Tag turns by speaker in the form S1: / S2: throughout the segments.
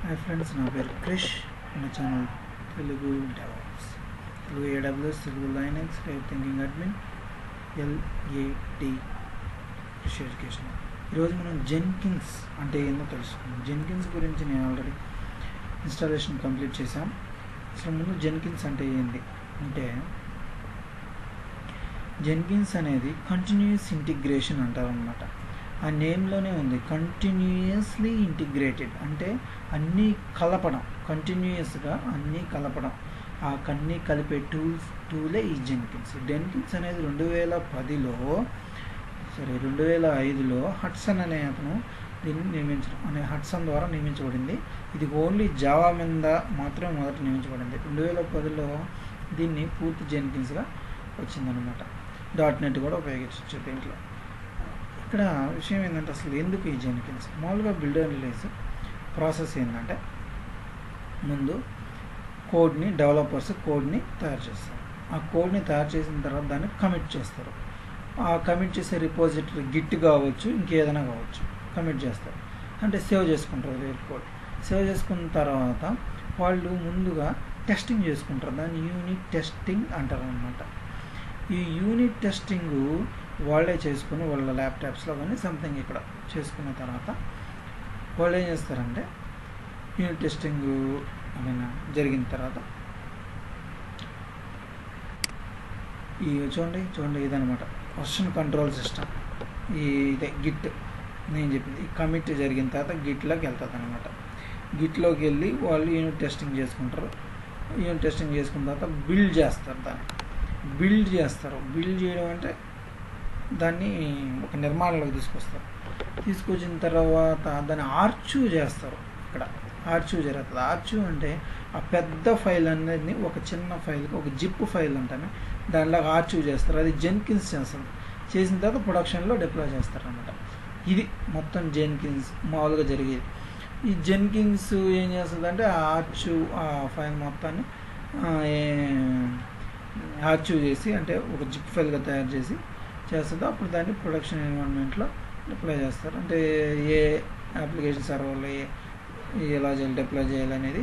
S1: hi friends నా పేరు క్రిష్ నా channel Telugu DevOps Telugu AWS Telugu Linux rate thinking admin LAD Krish education ఈరోజు మనం జెన్కిన్స్ అంటే ఏందో తెలుసుకుందాం జెన్కిన్స్ గురించి నేను ఆల్రెడీ ఇన్స్టాలేషన్ కంప్లీట్ చేశాం అసలు ముందు జెన్కిన్స్ అంటే ఏంది అంటే జెన్కిన్స్ అనేది కంటిన్యూస్ ఇంటిగ్రేషన్ అంటారనమాట ఆ నేమ్లోనే ఉంది కంటిన్యూయస్లీ ఇంటిగ్రేటెడ్ అంటే అన్నీ కలపడం కంటిన్యూయస్గా అన్నీ కలపడం ఆ కన్నీ కలిపే టూల్స్ టూలే ఈ జెన్కిన్స్ జెన్కిన్స్ అనేది రెండు వేల పదిలో సరే రెండు వేల ఐదులో హట్సన్ అనే అతను దీన్ని నియమించడం అనే హట్సన్ ద్వారా నియమించబడింది ఇది ఓన్లీ జావా మీద మాత్రమే మొదట నియమించబడింది రెండు వేల పదిలో దీన్ని పూర్తి జెన్కిన్స్గా వచ్చిందనమాట డాట్ నెట్ కూడా ఉపయోగించవచ్చు దీంట్లో ఇక్కడ విషయం ఏంటంటే అసలు ఎందుకు ఈ జెన్కిన్స్ మామూలుగా బిల్డర్ రిలీజ్ ప్రాసెస్ ఏంటంటే ముందు కోడ్ని డెవలపర్స్ కోడ్ని తయారు చేస్తారు ఆ కోడ్ని తయారు చేసిన తర్వాత దాన్ని కమిట్ చేస్తారు ఆ కమిట్ చేసే రిపోజిటరీ గిట్ కావచ్చు ఇంకేదైనా కావచ్చు కమిట్ చేస్తారు అంటే సేవ్ చేసుకుంటారు వేరే కోడ్ సేవ్ చేసుకున్న తర్వాత వాళ్ళు ముందుగా టెస్టింగ్ చేసుకుంటారు దాన్ని యూనిట్ టెస్టింగ్ అంటారు అనమాట ఈ యూనిట్ టెస్టింగ్ వాళ్ళే చేసుకుని వాళ్ళ ల్యాప్టాప్స్లో కానీ సంథింగ్ ఇక్కడ చేసుకున్న తర్వాత వాళ్ళు ఏం చేస్తారంటే యూనిట్ టెస్టింగ్ ఏమైనా జరిగిన తర్వాత ఈ చూడండి చూడండి ఇదనమాట వర్షన్ కంట్రోల్ సిస్టమ్ ఈ ఇదే గిట్ నేను చెప్పింది ఈ కమిట్ జరిగిన తర్వాత గిట్లోకి వెళ్తుంది అనమాట గిట్లోకి వెళ్ళి వాళ్ళు యూనిట్ టెస్టింగ్ చేసుకుంటారు యూనిట్ టెస్టింగ్ చేసుకున్న తర్వాత బిల్డ్ చేస్తారు దాన్ని బిల్డ్ చేస్తారు బిల్డ్ చేయడం అంటే దాన్ని ఒక నిర్మాణంలోకి తీసుకొస్తారు తీసుకొచ్చిన తర్వాత దాన్ని ఆర్చు చేస్తారు ఇక్కడ ఆర్చు జరుగుతుంది ఆర్చు అంటే ఆ పెద్ద ఫైల్ అనేది ఒక చిన్న ఫైల్కి ఒక జిప్ ఫైల్ అంటామే దానిలో ఆర్చు చేస్తారు అది జెన్కిన్స్ చేస్తుంది చేసిన తర్వాత ప్రొడక్షన్లో డిప్లాయ్ చేస్తారు అనమాట ఇది మొత్తం జెన్కిన్స్ మామూలుగా జరిగేది ఈ జెన్కిన్స్ ఏం చేస్తుంది అంటే ఆ ఆర్చు ఆ ఫైల్ మొత్తాన్ని ఆర్చీవ్ చేసి అంటే ఒక జిప్ ఫైల్గా తయారు చేసి చేస్తుందో అప్పుడు దాన్ని ప్రొడక్షన్ ఎన్విరాన్మెంట్లో డిప్లాయ్ చేస్తారు అంటే ఏ అప్లికేషన్ సర్వర్లో ఏ ఎలా చేయాలి డిప్లాయ్ చేయాలి అనేది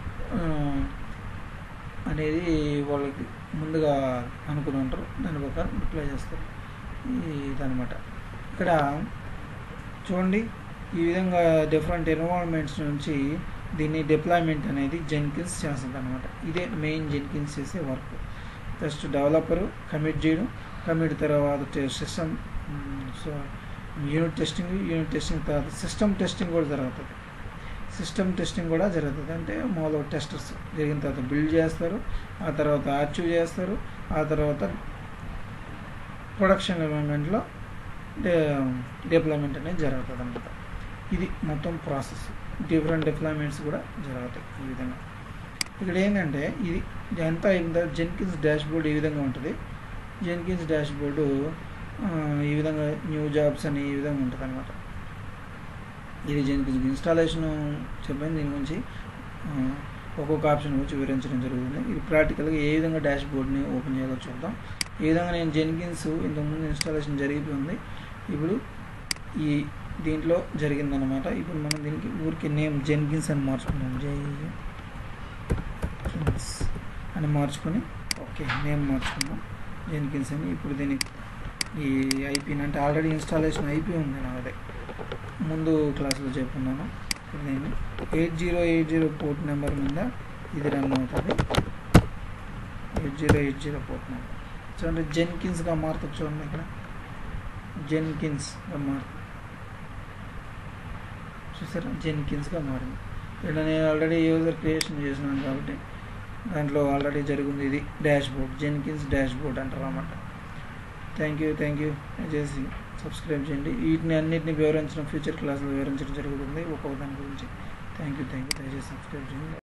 S1: అనేది వాళ్ళకి ముందుగా అనుకుని ఉంటారు దాని ప్రకారం డిప్లాయ్ చేస్తారు ఇదనమాట ఇక్కడ చూడండి ఈ విధంగా డిఫరెంట్ ఎన్విరాన్మెంట్స్ నుంచి దీన్ని డిప్లాయ్మెంట్ అనేది జెన్కిన్స్ చేస్తుంది అనమాట ఇదే మెయిన్ జెన్కిన్స్ చేసే వర్క్ ఫస్ట్ డెవలపరు కమిట్ చేయడం కమిట్ తర్వాత system so unit testing unit testing తర్వాత సిస్టమ్ టెస్టింగ్ కూడా జరుగుతుంది సిస్టమ్ టెస్టింగ్ కూడా జరుగుతుంది అంటే మామూలుగా టెస్టర్స్ జరిగిన తర్వాత బిల్డ్ చేస్తారు ఆ తర్వాత ఆర్చీవ్ చేస్తారు ఆ తర్వాత ప్రొడక్షన్ ఎన్విరాన్మెంట్లో డిప్లాయ్మెంట్ అనేది జరుగుతుంది అనమాట ఇది మొత్తం ప్రాసెస్ డిఫరెంట్ డిప్లాయ్మెంట్స్ కూడా జరుగుతాయి ఈ విధంగా ఇక్కడ ఏంటంటే ఇది ఎంత అయిన తర్వాత జెన్కిన్స్ డాష్ బోర్డ్ ఈ విధంగా ఉంటుంది జెన్కిన్స్ డాష్ బోర్డు ఈ విధంగా న్యూ జాబ్స్ అని ఈ విధంగా ఉంటుంది అనమాట ఇది జెన్కిన్స్ ఇన్స్టాలేషన్ చెప్పాను దీని గురించి ఒక్కొక్క ఆప్షన్ గురించి వివరించడం జరుగుతుంది ఇది ప్రాక్టికల్గా ఏ విధంగా డాష్ బోర్డ్ని ఓపెన్ చేయాలో చూద్దాం ఈ విధంగా నేను జెన్కిన్స్ ఇంతకుముందు ఇన్స్టాలేషన్ జరిగిపోయింది ఇప్పుడు ఈ దీంట్లో జరిగిందనమాట ఇప్పుడు మనం దీనికి ఊరికి నేమ్ జెన్కిన్స్ అని మార్చుకున్నాం జే జెన్కిన్స్ అని మార్చుకొని ఓకే నేమ్ మార్చుకున్నాం జెన్కిన్స్ అని ఇప్పుడు దీనికి ఈ ఐపీని అంటే ఆల్రెడీ ఇన్స్టాలేషన్ అయిపోయి ఉంది నాదే ముందు క్లాస్లో చెప్పుకున్నాను ఇప్పుడు నేను eight zero eight zero port number మీద ఇది రన్ అవుతుంది eight zero eight zero port number చూడండి జెన్కిన్స్గా మారుతుంది చూడండి ఇక్కడ జెన్కిన్స్గా మారుతుంది చూసారా జెన్కిన్స్గా మారింది ఇక్కడ నేను ఆల్రెడీ యూజర్ క్రియేషన్ చేసినాను కాబట్టి దాంట్లో ఆల్రెడీ జరిగింది ఇది dashboard Jenkins dashboard అంటారు అన్నమాట థ్యాంక్ యూ థ్యాంక్ యూ దయచేసి సబ్స్క్రైబ్ చేయండి వీటిని అన్నింటిని వివరించడం ఫ్యూచర్ క్లాస్లో వివరించడం జరుగుతుంది ఒక్కొక్క దాని గురించి థ్యాంక్ యూ థ్యాంక్ యూ దయచేసి సబ్స్క్రైబ్ చేయండి